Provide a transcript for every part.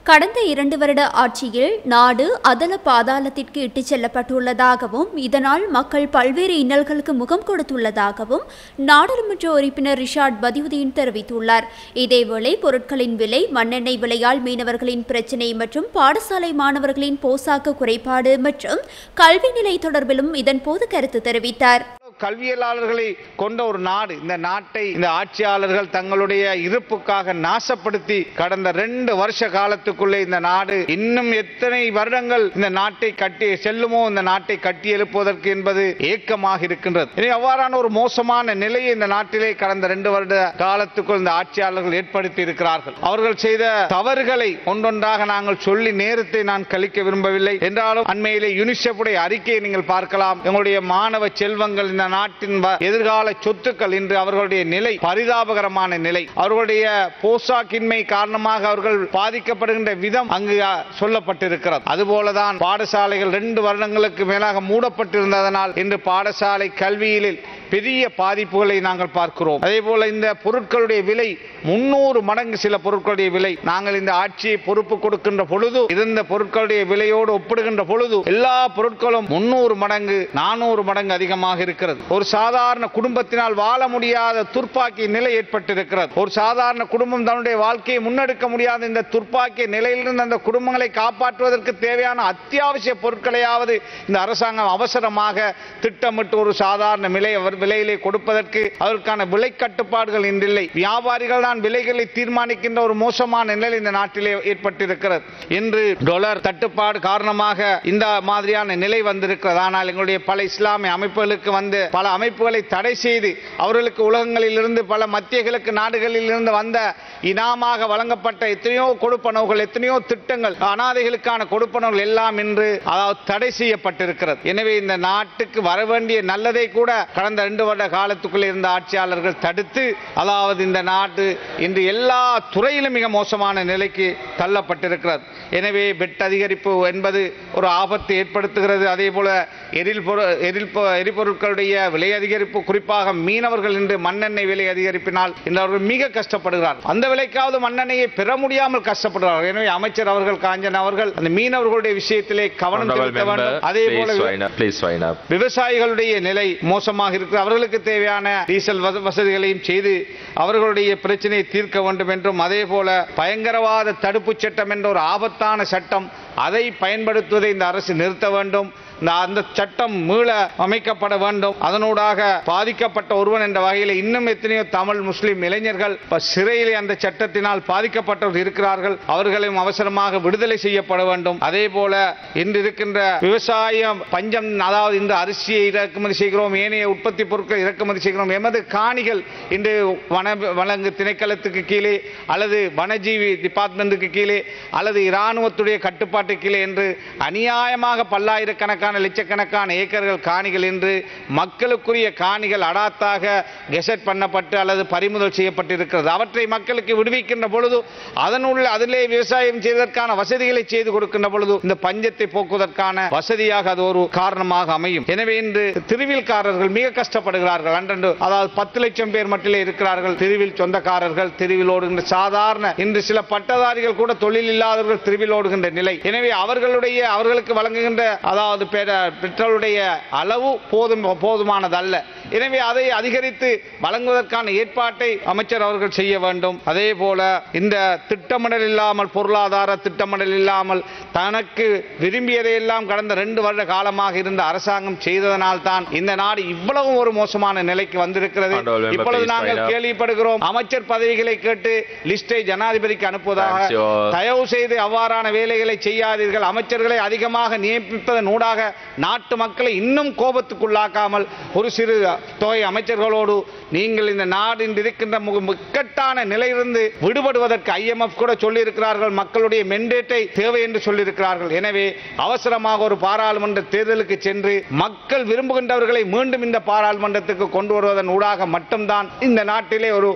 கடந்த இரண்டு வருட ஆட்சியில் நாடு அதல பாதாளத்திற்கு இட்டுச் செல்லப்பட்டுள்ளதாகவும் இதனால் மக்கள் பல்வேறு இன்னல்களுக்கு முகம் கொடுத்துள்ளதாகவும் நாடாளுமன்ற உறுப்பினர் ரிஷாட் பதியுதீன் தெரிவித்துள்ளார் இதேவேளை பொருட்களின் விலை மண்ணெண்ணெய் விலையால் மீனவர்களின் பிரச்சினை மற்றும் பாடசாலை மாணவர்களின் போசாக்கு குறைபாடு மற்றும் கல்வி நிலை தொடர்பிலும் இதன்போது கருத்து தெரிவித்தார் கல்வியலாளர்களை கொண்ட ஒரு நாடு இந்த நாட்டை இந்த ஆட்சியாளர்கள் தங்களுடைய இருப்புக்காக நாசப்படுத்தி கடந்த ரெண்டு வருஷ காலத்துக்குள்ளே இந்த நாடு இன்னும் எத்தனை வருடங்கள் இந்த நாட்டை கட்டி செல்லுமோ இந்த நாட்டை கட்டி எழுப்புவதற்கு என்பது ஏக்கமாக இருக்கின்றது இனி அவ்வாறான ஒரு மோசமான நிலையை இந்த நாட்டிலே கடந்த ரெண்டு வருட காலத்துக்குள் இந்த ஆட்சியாளர்கள் ஏற்படுத்தி இருக்கிறார்கள் அவர்கள் செய்த தவறுகளை ஒன்றொன்றாக நாங்கள் சொல்லி நேரத்தை நான் கழிக்க விரும்பவில்லை என்றாலும் அண்மையிலே யுனிசெஃபுடைய அறிக்கையை நீங்கள் பார்க்கலாம் எங்களுடைய மாணவ செல்வங்கள் இந்த நாட்டின் வ- எதிர்கால சொத்துக்கள் இன்று அவர்களுடைய நிலை பரிதாபகரமான நிலை அவர்களுடைய போசாக்கின்மை காரணமாக அவர்கள் பாதிக்கப்படுகின்ற விதம் அங்கு அ, சொல்லப்பட்டிருக்கிறது அதுபோலதான் பாடசாலைகள் ரெண்டு வருடங்களுக்கு மேலாக மூடப்பட்டிருந்ததனால் இன்று பாடசாலை கல்வியில் பெரிய பாதிப்புகளை நாங்கள் பார்க்கிறோம் அதே போல இந்த பொருட்களுடைய விலை முன்னூறு மடங்கு சில பொருட்களுடைய விலை நாங்கள் இந்த ஆட்சியை பொறுப்பு கொடுக்கின்ற பொழுது இருந்த பொருட்களுடைய விலையோடு ஒப்பிடுகின்ற பொழுது எல்லா பொருட்களும் முன்னூறு மடங்கு நானூறு மடங்கு அதிகமாக இருக்கிறது ஒரு சாதாரண குடும்பத்தினால் வாழ முடியாத துர்ப்பாக்கிய நிலை ஏற்பட்டிருக்கிறது ஒரு சாதாரண குடும்பம் தன்னுடைய வாழ்க்கையை முன்னெடுக்க முடியாத இந்த துர்ப்பாக்கிய நிலையிலிருந்து அந்த குடும்பங்களை காப்பாற்றுவதற்கு தேவையான அத்தியாவசிய பொருட்களையாவது இந்த அரசாங்கம் அவசரமாக திட்டமிட்டு ஒரு சாதாரண விலை அவர் விலையிலே கொடுப்பதற்கு அதற்கான விலை கட்டுப்பாடுகள் இன்றில்லை வியாபாரிகள் தான் விலைகளை தீர்மானிக்கின்ற ஒரு மோசமான நிலை இந்த நாட்டிலே ஏற்பட்டிருக்கிறது இன்று டொலர் தட்டுப்பாடு காரணமாக இந்த மாதிரியான நிலை வந்திருக்கிறது ஆனால் எங்களுடைய பல இஸ்லாமிய அமைப்புகளுக்கு வந்து பல அமைப்புகளை தடை செய்து அவர்களுக்கு உலகங்களில் இருந்து பல மத்திய கிழக்கு நாடுகளில் இருந்து வந்த இனாமாக வழங்கப்பட்ட எத்தனையோ கொடுப்பனவுகள் எத்தனையோ திட்டங்கள் அனாதைகளுக்கான கொடுப்பனவுகள் எல்லாம் இன்று அதாவது தடை செய்யப்பட்டிருக்கிறது எனவே இந்த நாட்டுக்கு வர வேண்டிய நல்லதை கூட கடந்த ரெண்டு வருட காலத்துக்குள் இருந்த ஆட்சியாளர்கள் தடுத்து அதாவது இந்த நாட்டு இன்று எல்லா துறையிலும் மிக மோசமான நிலைக்கு தள்ளப்பட்டிருக்கிறது எனவே பெட் அதிகரிப்பு என்பது ஒரு ஆபத்தை ஏற்படுத்துகிறது அதே போல எரில் பொரு எரில் பொ- எரிபொருட்களுடைய விலை அதிகரிப்பு குறிப்பாக மீனவர்கள் இன்று மண்ணெண்ணெய் விலை அதிகரிப்பினால் இன்று அவர்கள் மிக கஷ்டப்படுகிறார் அந்த விலைக்காவது மண்ணெண்ணெயை பெற முடியாமல் கஷ்டப்படுகிறார்கள் எனவே அமைச்சர் அவர்கள் காஞ்சன் அவர்கள் அந்த மீனவர்களுடைய விஷயத்திலே கவனம் Honorable செலுத்த member, வேண்டும் அதே போல please wind up. Please wind up. விவசாயிகளுடைய நிலை மோசமாக இருக்கு அவர்களுக்கு தேவையான டீசல் வச- வசதிகளையும் செய்து அவர்களுடைய பிரச்சனையை தீர்க்க வேண்டும் என்றும் அதே போல பயங்கரவாத தடுப்புச் சட்டம் என்ற ஒரு ஆபத்தான சட்டம் அதை பயன்படுத்துவதை இந்த அரசு நிறுத்த வேண்டும் இந்த அந்த சட்டம் மீள அமைக்கப்பட வேண்டும் அதனூடாக பாதிக்கப்பட்ட ஒருவன் என்ற வகையில் இன்னும் எத்தனையோ தமிழ் முஸ்லிம் இளைஞர்கள் இப்ப சிறையிலே அந்த சட்டத்தினால் பாதிக்கப்பட்டவர்கள் இருக்கிறார்கள் அவர்களையும் அவசரமாக விடுதலை செய்யப்பட வேண்டும் அதே போல இன்று இருக்கின்ற விவசாயம் பஞ்சம் அதாவது இந்த அரிசியை இறக்குமதி செய்கிறோம் ஏனைய உற்பத்தி பொருட்களை இறக்குமதி செய்கிறோம் எமது காணிகள் இன்று வன வழங்கு திணைக்களத்துக்கு கீழே அல்லது வனஜீவி டிபார்ட்மெண்ட்டுக்கு கீழே அல்லது இராணுவத்துடைய கட்டுப்பாட்டு கீழே என்று அநியாயமாக பல்லாயிரக்கணக்கான லட்சக்கணக்கான ஏக்கர்கள் காணிகள் என்று மக்களுக்குரிய காணிகள் அடாத்தாக கெசட் பண்ணப்பட்டு அல்லது பறிமுதல் செய்யப்பட்டிருக்கிறது அவற்றை மக்களுக்கு விடுவிக்கின்ற பொழுது அதனுள்ள அதிலே விவசாயம் செய்வதற்கான வசதிகளை செய்து கொடுக்கின்ற பொழுது இந்த பஞ்சத்தை போக்குவதற்கான வசதியாக அது ஒரு காரணமாக அமையும் எனவே இன்று திருவில்காரர்கள் மிக கஷ்டப்படுகிறார்கள் அன்றன்று அதாவது பத்து லட்சம் பேர் மட்டிலே இருக்கிறார்கள் திருவில் சொந்தக்காரர்கள் திருவில் ஓடுகின்ற சாதாரண இன்று சில பட்டதாரிகள் கூட தொழில் இல்லாதவர்கள் திருவில் ஓடுகின்ற நிலை எனவே அவர்களுடைய அவர்களுக்கு வழங்குகின்ற அதாவது பெற- பெட்ரோலுடைய அளவு போதும் போதுமானதல்ல எனவே அதை அதிகரித்து வழங்குவதற்கான ஏற்பாட்டை அமைச்சர் அவர்கள் செய்ய வேண்டும் அதே போல இந்த திட்டமிடல் இல்லாமல் பொருளாதார திட்டமிடல் இல்லாமல் தனக்கு விரும்பியதை எல்லாம் கடந்த ரெண்டு வருட காலமாக இருந்த அரசாங்கம் செய்ததனால் தான் இந்த நாடு இவ்வளவு ஒரு மோசமான நிலைக்கு வந்திருக்கிறது Honorable member, இப்பொழுது please நாங்கள் wind up. கேள்விப்படுகிறோம் அமைச்சர் பதவிகளை கேட்டு லிஸ்டை ஜனாதிபதிக்கு அனுப்புவதாக Thanks, your- தயவு செய்து அவ்வாறான வேலைகளை செய்யாதீர்கள் அமைச்சர்களை அதிகமாக நியமிப்பதன் ஊடாக நாட்டு மக்களை இன்னும் கோபத்துக்குள்ளாக்காமல் ஒரு சிறு தொகை அமைச்சர்களோடு நீங்கள் இந்த நாடு இன்று இருக்கின்ற மிக இக்கட்டான நிலையிலிருந்து விடுபடுவதற்கு ஐஎம்எஃப் கூட சொல்லியிருக்கிறார்கள் மக்களுடைய மெண்டேட்டை தேவை என்று சொல்லியிருக்கிறார்கள் எனவே அவசரமாக ஒரு பாராளுமன்ற தேர்தலுக்கு சென்று மக்கள் விரும்புகின்றவர்களை மீண்டும் இந்த பாராளுமன்றத்துக்கு கொண்டு வருவதன் ஊடாக மட்டும்தான் இந்த நாட்டிலே ஒரு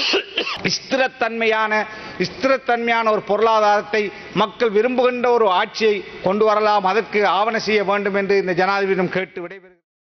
ஸ்திரத்தன்மையான ஸ்திரத்தன்மையான ஒரு பொருளாதாரத்தை மக்கள் விரும்புகின்ற ஒரு ஆட்சியை கொண்டு வரலாம் அதற்கு ஆவண செய்ய வேண்டும் என்று இந்த ஜனாதிபதியிடம் கேட்டு விடைபெறுகிறேன்